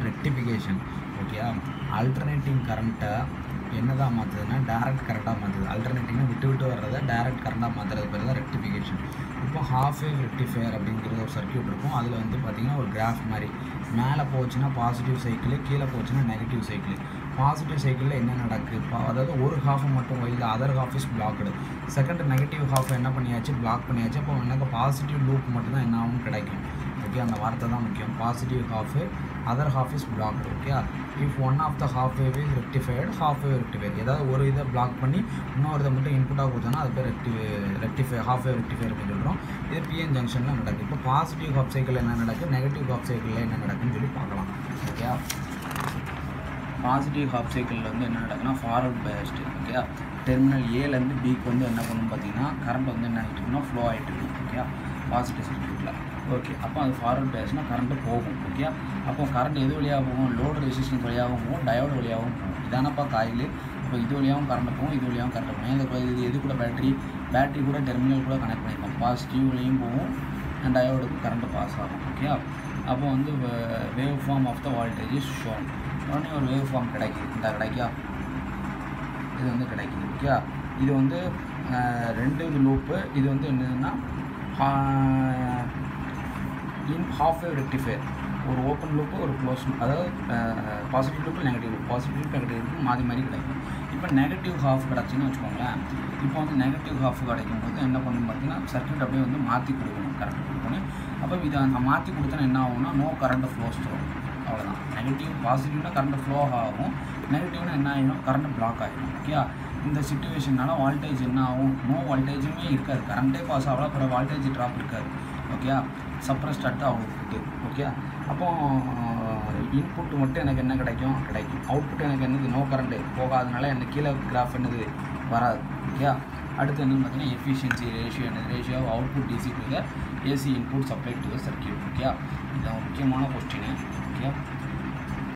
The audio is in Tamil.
ரெக்டிஃபிகேஷன் ஓகே ஆல்டர்னேட்டிங் கரண்ட்டை என்னதான் மாற்றுதுன்னா டேரக்ட் கரண்ட்டாக மாற்றுது ஆல்டர்னேட்டிங்னா விட்டு விட்டு வர்றதை டேரக்ட் கரண்ட்டாக மாற்றுறது பேர் தான் ரெக்டிஃபிகேஷன் இப்போ ஹாஃப் வேவ் ரெக்டிஃபயர் அப்படிங்கிற ஒரு சர்க்யூட் இருக்கும் அதில் வந்து பார்த்திங்கன்னா ஒரு கிராஃப் மாதிரி மேலே போச்சுன்னா பாசிட்டிவ் சைக்கிள் கீழே போச்சுன்னா நெகட்டிவ் சைக்கிள் பாசிட்டிவ் சைக்கிளில் என்ன நடக்கு பா- அதாவது ஒரு ஹாஃப் மட்டும் இல்லை other half is blocked second negative half என்ன பண்ணியாச்சு பிளாக் பண்ணியாச்சு அப்போ எனக்கு பாசிட்டிவ் லூப் மட்டும்தான் என்ன ஆகும் கிடைக்கும் ஓகே அந்த வார்த்தை தான் முக்கியம் positive half other half is blocked okay if one of the half wave is rectified half wave rectified ஏதாவது ஒரு இதை பிளாக் பண்ணி இன்னொரு இதை மட்டும் இன்புட்டாக கொடுத்தோன்னா அது பேர் rectify rectify half wave rectifier அப்படின்னு சொல்கிறோம் இது பிஎன் ஜங்ஷனில் நடக்குது இப்போ பாசிட்டிவ் ஹாஃப் சைக்கிள் என்ன நடக்குது நெகட்டிவ் ஹாஃப் சைக்கிளில் என்ன நடக்குன்னு சொல்லி பார்க்கலாம் ஓகே பாசிட்டிவ் ஹாஃப் சைக்கிளில் வந்து என்ன நடக்குன்னா ஃபார்வர்ட் பயஸ்டு ஓகே டெர்மினல் ஏலேருந்து பிக்கு வந்து என்ன பண்ணும் பார்த்தீங்கன்னா கரண்ட் வந்து என்ன ஆகிட்டு இருக்குன்னா ஃப்ளோ ஆகிட்டு இருக்கு ஓகே பாசிட்டிவ் சர்க்யூட்டில் ஓகே அப்போ அது ஃபார்வர்ட் பயஸ்னால் கரண்ட்டு போகும் ஓகே அப்போ கரண்ட் எது வழியாக போகும் லோடு ரெசிஸ்டன்ஸ் வழியாகவும் போகும் டயோடு வழியாகவும் போகும் இதானப்பா காயில் இப்போ இது வழியாகவும் கரண்ட் போகும் இது வழியாகவும் கரண்ட் போகும் இந்த இது எது கூட பேட்டரி பேட்டரி கூட டெர்மினல் கூட கனெக்ட் பண்ணிப்போம் பாசிட்டிவ்லேயும் போகும் டயோடுக்கு கரண்ட் பாஸ் ஆகும் ஓகே அப்போ வந்து wave form of the voltage is shown உடனே ஒரு வேவ் ஃபார்ம் கிடைக்குது இந்த கிடைக்கா இது வந்து கிடைக்குது ஓகே இது வந்து அஹ், ரெண்டு லூப்பு இது வந்து என்னதுன்னா இன் ஹாஃப் வேவ் ரெக்டிஃபையர் ஒரு ஓப்பன் லூப்பு ஒரு க்ளோஸ் லூப் அதாவது positive loop negative loop positive loop negative loop மாறி மாறி கிடைக்கும் இப்போ நெகட்டிவ் ஹாஃப் கிடச்சின்னு வச்சுக்கோங்களேன் இப்போ வந்து நெகட்டிவ் ஹாஃப் கிடைக்கும் போது என்ன பண்ணணும் பார்த்தீங்கன்னா சர்க்யூட் அப்படியே வந்து மாற்றி கொடுக்கணும் கரண்ட் கொடுக்கணும் அப்போ இதை அந்த மாற்றி கொடுத்தா என்ன ஆகும்னா நோ கரண்ட் ஃப்ளோஸ் தரும் அவ்வளோதான் நெகட்டிவ் பாசிட்டிவ்னா கரண்ட் ஃப்ளோ ஆகும் நெகட்டிவ்னா என்ன ஆகிடும் கரண்ட் பிளாக் ஆகிடும் ஓகே இந்த சுச்சுவேஷனால வால்டேஜ் என்ன ஆகும் நோ வால்டேஜுமே இருக்காது கரண்ட்டே பாஸ் ஆகலாம் அப்புறம் வால்டேஜ் ட்ராப் இருக்காது okay suppressed at output okay அப்போ இன்புட் மட்டும் எனக்கு என்ன கிடைக்கும் கிடைக்கும் அவுட்புட் எனக்கு என்னது நோ கரண்ட்டு போகாதனால எனக்கு கீழே கிராஃப் என்னது வராது ஓகே அடுத்து என்னன்னு பார்த்தீங்கன்னா எஃபிஷியன்சி ரேஷியோ என்னது ratio output DC to the AC input supply to the circuit okay இது ஒரு முக்கியமான கொஸ்டின் ஓகே